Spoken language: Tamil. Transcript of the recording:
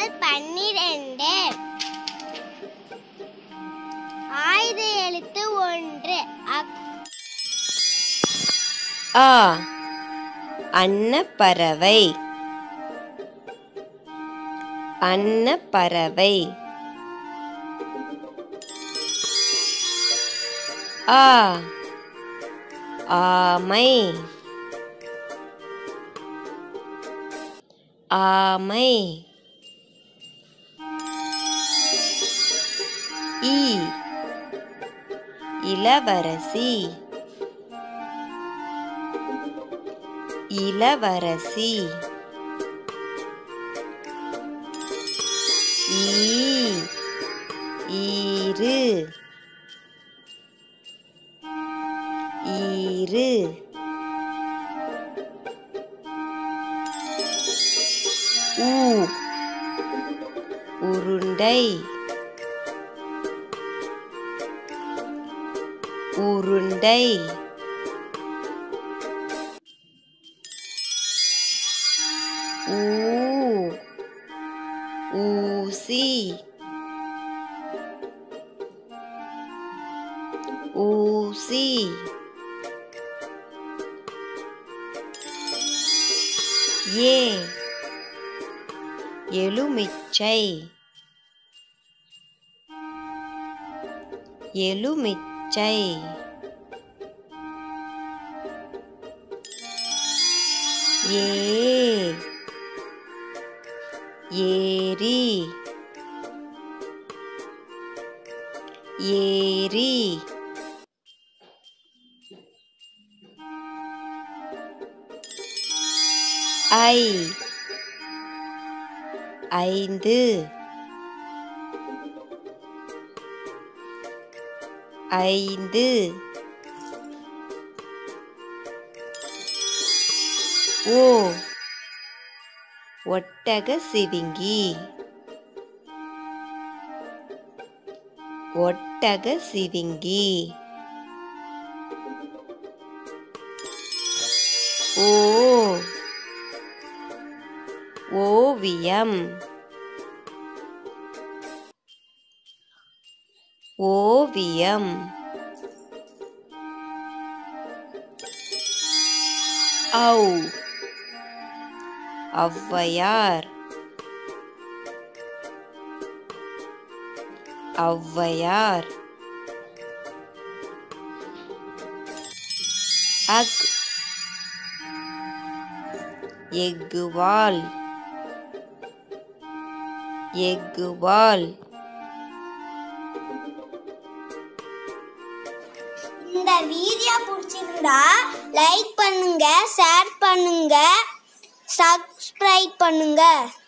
கூட்டல் பன்னிரண்டு ஆயுத எழுத்து ஒன்று அக் ஆ அன்னப்பறவை அன்னப்பறவை ஆ ஆமை ஆமை ஈ இளவரசி இளவரசி ஈ ஈரு ஈரு ஊ உருண்டை உருண்டை ஊ ஊசி ஊசி ஏ எலுமிச்சை எலுமிச்சை ஏ ஏரி ஏரி ஐ ஐந்து ஐந்து ஓ ஒட்டக சிவிங்கி ஒட்டக சிவிங்கி ஓ ஓவியம் ஓவியம் ஔ ஔவையார் ஔவையார் அக் எக்குவால் எக்குவால் இந்த வீடியோ பிடிச்சிருந்தா லைக் பண்ணுங்க ஷேர் பண்ணுங்க சப்ஸ்கிரைப் பண்ணுங்க